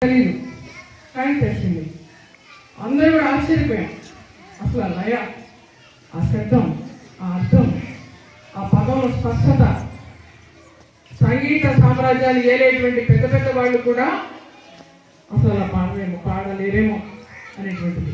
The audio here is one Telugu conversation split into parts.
తెలియదు కానీ తెలిసింది అందరూ కూడా ఆశ్చర్యపోయాం అసలు ఆ లయ ఆ శబ్దం ఆ అర్థం ఆ పదముల స్పష్టత సంగీత సామ్రాజ్యాలు ఏలేటువంటి పెద్ద పెద్ద వాళ్ళు కూడా అసలు అలా పాడలేము పాడలేరేమో అనేటువంటిది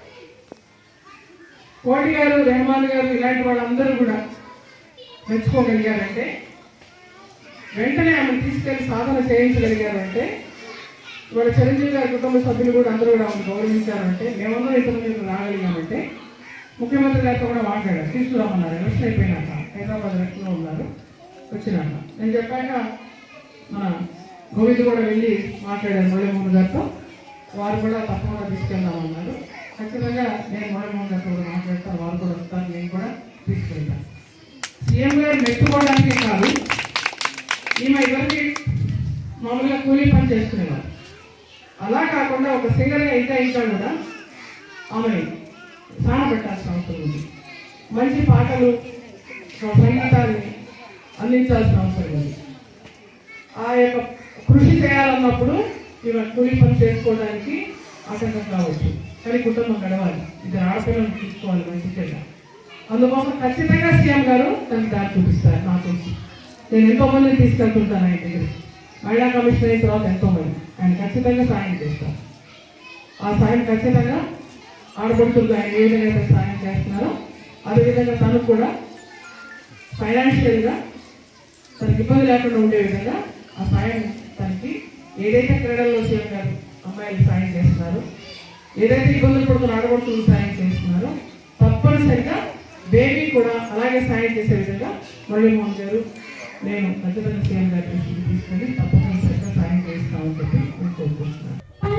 కోటి గారు రెహమాన్ గారు ఇలాంటి వాళ్ళందరూ కూడా మెచ్చుకోగలిగారంటే వెంటనే ఆమెను తీసుకెళ్లి సాధన చేయించగలిగారంటే ఇవాళ చిరంజీవి గారి కుటుంబ సభ్యులు కూడా అందరూ కూడా ఆమెను గౌరవించారంటే మేమందరం ఇంతమంది ఇక్కడ రాగలిగామంటే ముఖ్యమంత్రి గారితో కూడా మాట్లాడారు తీసుకురామన్నారు ఎలక్షన్ అయిపోయినాక హైదరాబాద్ ఎలక్షన్లో ఉన్నారు వచ్చినాక నేను చెప్పాక మన గోవింద్ కూడా వెళ్ళి మాట్లాడారు మురళీమోహన్ గారితో వారు కూడా తప్పకుండా తీసుకెళ్దామన్నారు ఖచ్చితంగా నేను మురళీమోహన్ గారితో కూడా మాట్లాడతాను వారు కూడా వస్తారు నేను కూడా తీసుకెళ్తాను సీఎం గారు మెచ్చుకోవడానికే కాదు ఈమె ఇవరికి మామూలుగా కూలీ పని చేసుకునేవారు అలా కాకుండా ఒక సింగర్గా ఇంకా ఇంకా కూడా ఆమె సాన పెట్టాల్సిన అవసరం ఉంది మంచి పాటలు సంగీతాన్ని అందించాల్సిన అవసరం ఉంది ఆ యొక్క కృషి చేయాలన్నప్పుడు ఈమె కూలీ పని చేసుకోవడానికి ఆటంకం కావచ్చు కానీ కుటుంబం గడవాలి ఇది ఆడపిల్లలు తీసుకోవాలి మంచి చెడ్డ అందుకోసం ఖచ్చితంగా సీఎం గారు తనకి దారి చూపిస్తారు నాకు తెలిసి నేను ఎంతో మందిని తీసుకెళ్తుంటాను ఆయన దగ్గర మహిళా కమిషన్ అయిన తర్వాత ఎంతో మంది ఆయన ఖచ్చితంగా సాయం చేస్తారు ఆ సాయం ఖచ్చితంగా ఆడపడుతులకు ఆయన ఏ విధంగా అయితే సాయం చేస్తున్నారో అదేవిధంగా తను కూడా ఫైనాన్షియల్గా తనకి ఇబ్బంది లేకుండా ఉండే విధంగా ఆ సాయం తనకి ఏదైతే క్రీడల్లో సీఎం గారు అమ్మాయిలు సాయం చేస్తున్నారో ఏదైతే ఇబ్బందులు పడుతున్న ఆడపడుతులకు సాయం చేస్తున్నారో తప్పనిసరిగా బేబీ కూడా అలాగే సాయం చేసే విధంగా మురళీమోహన్ గారు నేను ఖచ్చితంగా సీఎం గారి దృష్టికి తీసుకొని తప్పనిసరిగా సాయం చేస్తామని చెప్పి నేను కోరుకుంటున్నాను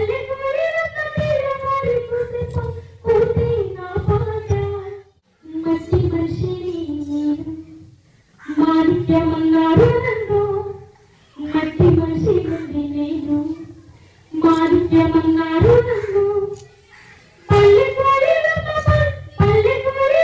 మాణిక్యమన్నారు నన్ను మట్టి మనిషి నుండి నేను మాణిక్యమన్నారు నన్ను పల్లెటూరి పల్లెటూరి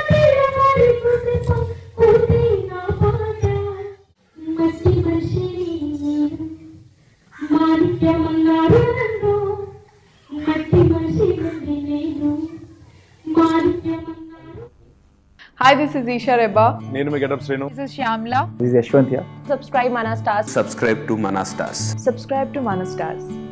పూర్తి నా పాట మట్టి మనిషి నేను మాణిక్యమన్నారు నన్ను మట్టి మనిషి నుండి నేను మాణిక్యమన్నారు Hi, this is Isha Reba. నేను మీ getup Srinu This is Shyamla. This is Yashwant here. Subscribe Mana Stars. subscribe to Manastas. Subscribe to Mana Stars.